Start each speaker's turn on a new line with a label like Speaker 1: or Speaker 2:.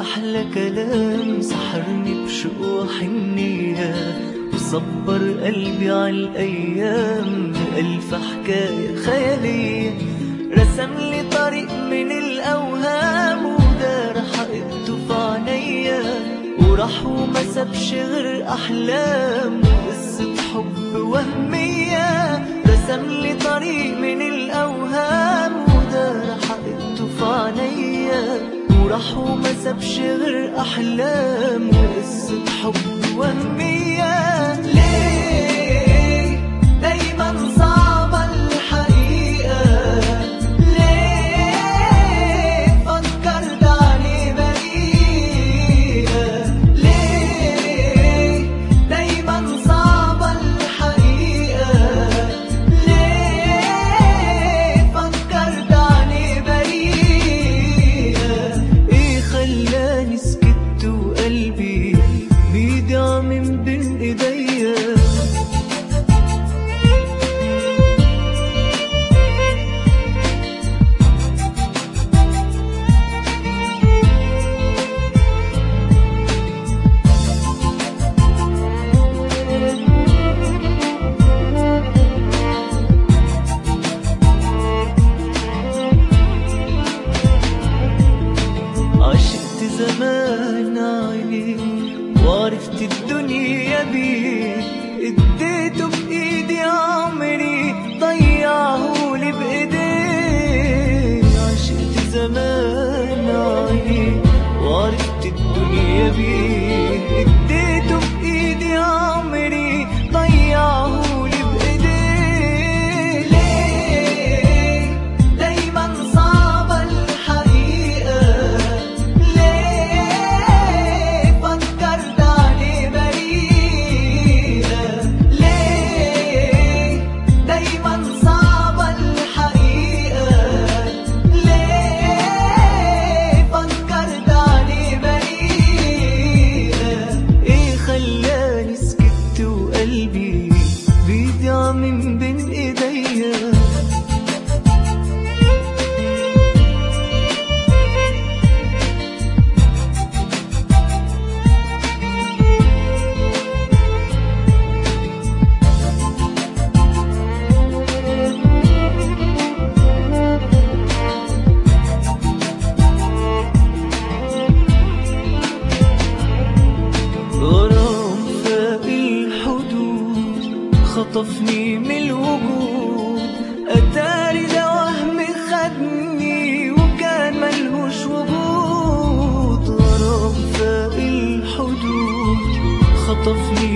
Speaker 1: أحلى كلام سحرني بشوق وحنية وصبر قلبي عالأيام بألف حكاية خيالية رسم لي طريق من الأوهام ودار حقيقته في عينيا وراح وما سابش غير أحلام وقصة حب وهمية رسم لي طريق من الأوهام ودار حقيقته في عينيا وراح وما سابش غير أحلام وقصة حب وهمية ليه دايما صعبة الحقيقة ليه فكرت عليه بريئة ليه دايما صعبة الحقيقة ليه فكرت عليه بريئة ايه خلاني سكت وقلبي بيضيع من بين ايديا عشقت زمان عليه وعرفت الدنيا بيه اديته بايدي عمري ضيعهولي بايديه عشقت زمان عليه وعرفت الدنيا بيه اديته بايدي عمري ضيعهولي بايديه ليه دايما صعبة الحقيقة ليه فكرت عليه بريئة ليه دايما صعبة الحقيقة ليه فكرت عليه بريئة ايه خلاني سكت وقلبي بيضيع من بين ايديا غرام فاق الحدود خطفني من الوجود أتاري ده وهم خدني وكان ملهوش وجود غرام فاق الحدود خطفني